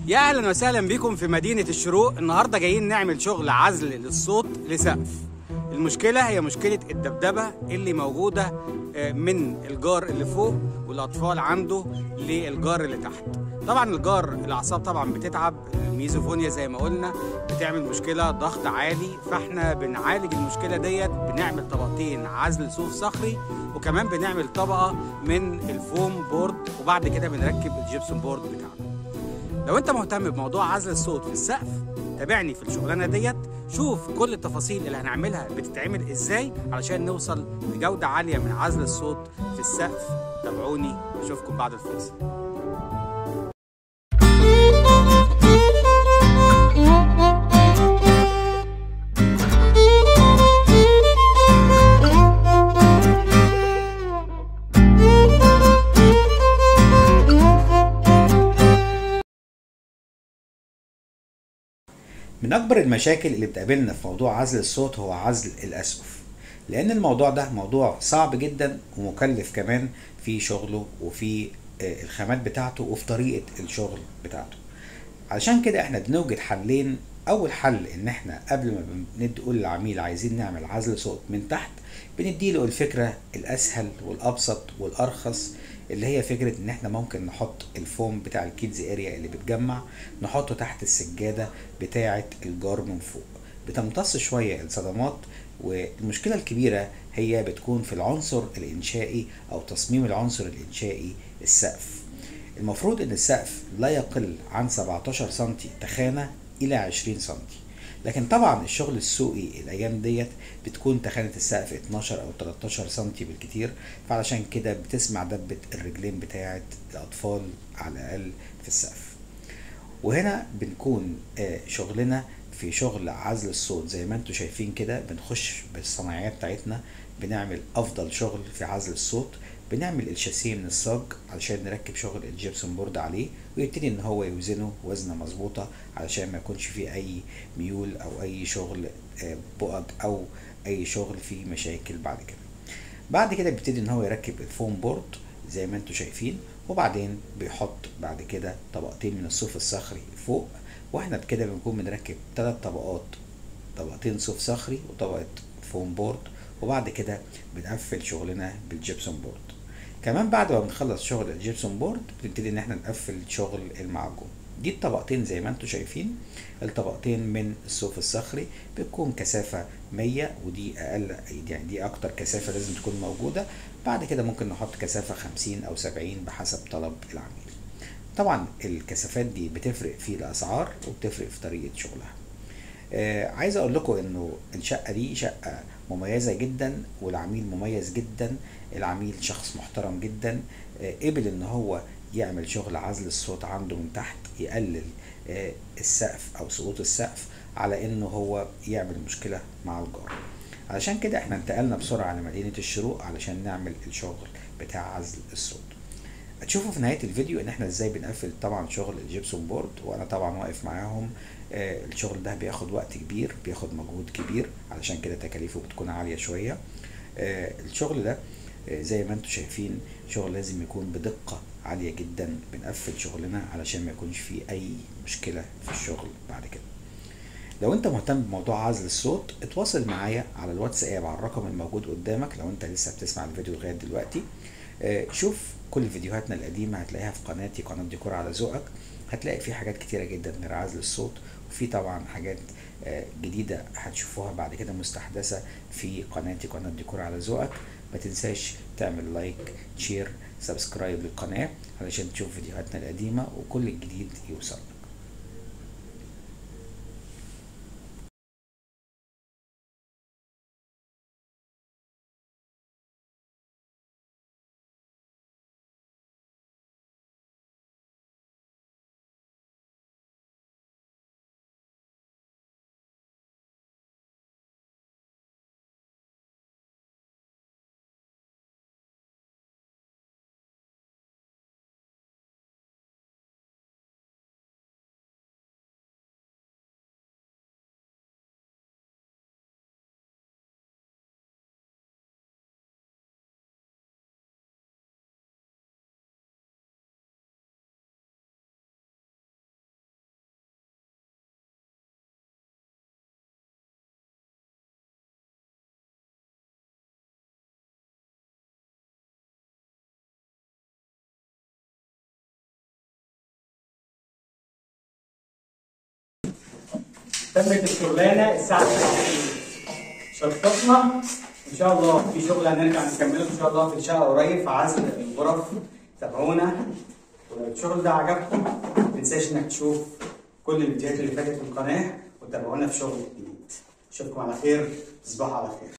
يا اهلا وسهلا بكم في مدينه الشروق النهارده جايين نعمل شغل عزل للصوت لسقف المشكله هي مشكله الدبدبه اللي موجوده آه، من الجار اللي فوق والاطفال عنده للجار اللي تحت طبعا الجار الاعصاب طبعا بتتعب الميزوفونيا زي ما قلنا بتعمل مشكله ضغط عالي فاحنا بنعالج المشكله ديت بنعمل طبقتين عزل صوف صخري وكمان بنعمل طبقه من الفوم بورد وبعد كده بنركب الجبسون بورد بتاعنا لو انت مهتم بموضوع عزل الصوت في السقف تابعني في الشغلانه ديت شوف كل التفاصيل اللي هنعملها بتتعمل ازاي علشان نوصل لجوده عاليه من عزل الصوت في السقف تابعوني اشوفكم بعد الفاصل من أكبر المشاكل اللي بتقابلنا في موضوع عزل الصوت هو عزل الأسقف لأن الموضوع ده موضوع صعب جدا ومكلف كمان في شغله وفي آه، الخامات بتاعته وفي طريقة الشغل بتاعته علشان كده احنا بنوجد حلين أول حل إن احنا قبل ما بندي نقول للعميل عايزين نعمل عزل صوت من تحت بنديله الفكرة الأسهل والأبسط والأرخص اللي هي فكرة إن إحنا ممكن نحط الفوم بتاع الكيدز اريا اللي بتجمع نحطه تحت السجادة بتاعة الجار من فوق بتمتص شوية الصدمات والمشكلة الكبيرة هي بتكون في العنصر الإنشائي أو تصميم العنصر الإنشائي السقف المفروض إن السقف لا يقل عن 17 سنتي تخانة إلى 20 سنتي لكن طبعا الشغل السوقي الايام ديت بتكون تخانه السقف 12 او 13 سنتي بالكتير فعلشان كده بتسمع دبه الرجلين بتاعه الاطفال على الاقل في السقف وهنا بنكون آه، شغلنا في شغل عزل الصوت زي ما انتم شايفين كده بنخش بالصناعيات بتاعتنا بنعمل افضل شغل في عزل الصوت بنعمل الشاسيه من الصاج علشان نركب شغل الجبسون بورد عليه ويبتدي ان هو يوزنه وزنه مظبوطه علشان ما يكونش فيه اي ميول او اي شغل آه، بؤج او اي شغل فيه مشاكل بعد كده بعد كده بيبتدي ان هو يركب الفوم بورد زي ما انتم شايفين وبعدين بيحط بعد كده طبقتين من الصوف الصخري فوق واحنا بكده بنكون بنركب ثلاث طبقات طبقتين صوف صخري وطبقة فوم بورد وبعد كده بنقفل شغلنا بالجبسون بورد كمان بعد ما بنخلص شغل الجبسون بورد بنبتدي ان احنا نقفل شغل المعجون دي الطبقتين زي ما انتم شايفين الطبقتين من الصوف الصخري بتكون كثافة 100 ودي اقل يعني دي اكتر كثافة لازم تكون موجودة بعد كده ممكن نحط كثافة 50 او 70 بحسب طلب العميل طبعا الكثافات دي بتفرق في الاسعار وبتفرق في طريقة شغلها آه عايز اقول لكم انه الشقه دي شقه مميزه جدا والعميل مميز جدا العميل شخص محترم جدا آه قبل ان هو يعمل شغل عزل الصوت عنده من تحت يقلل آه السقف او سقوط السقف على انه هو يعمل مشكله مع الجار علشان كده احنا انتقلنا بسرعه لمدينه الشروق علشان نعمل الشغل بتاع عزل الصوت هتشوفوا في نهايه الفيديو ان احنا ازاي بنقفل طبعا شغل الجبسون بورد وانا طبعا واقف معاهم آه، الشغل ده بياخد وقت كبير بياخد مجهود كبير علشان كده تكاليفه بتكون عاليه شويه آه، الشغل ده آه، زي ما انتم شايفين شغل لازم يكون بدقه عاليه جدا بنقفل شغلنا علشان ما يكونش فيه اي مشكله في الشغل بعد كده لو انت مهتم بموضوع عزل الصوت اتواصل معايا على الواتساب على الرقم الموجود قدامك لو انت لسه بتسمع الفيديو لغايه دلوقتي آه، شوف كل فيديوهاتنا القديمه هتلاقيها في قناتي قناه ديكور على ذوقك هتلاقي في حاجات كتيره جدا غير عزل الصوت وفي طبعا حاجات آه، جديده هتشوفوها بعد كده مستحدثه في قناتي قناه ديكور على ذوقك ما تنساش تعمل لايك شير سبسكرايب للقناه علشان تشوف فيديوهاتنا القديمه وكل الجديد يوصلك تمت الشغلانه الساعه 9 شطفنا ان شاء الله في شغل هنرجع نكمله ان شاء الله في الشقه قريب في عزل الغرف تابعونا ولو الشغل ده عجبكم ما تنساش انك تشوف كل الفيديوهات اللي فاتت في القناه وتابعونا في شغل جديد اشوفكم على خير تصبحوا على خير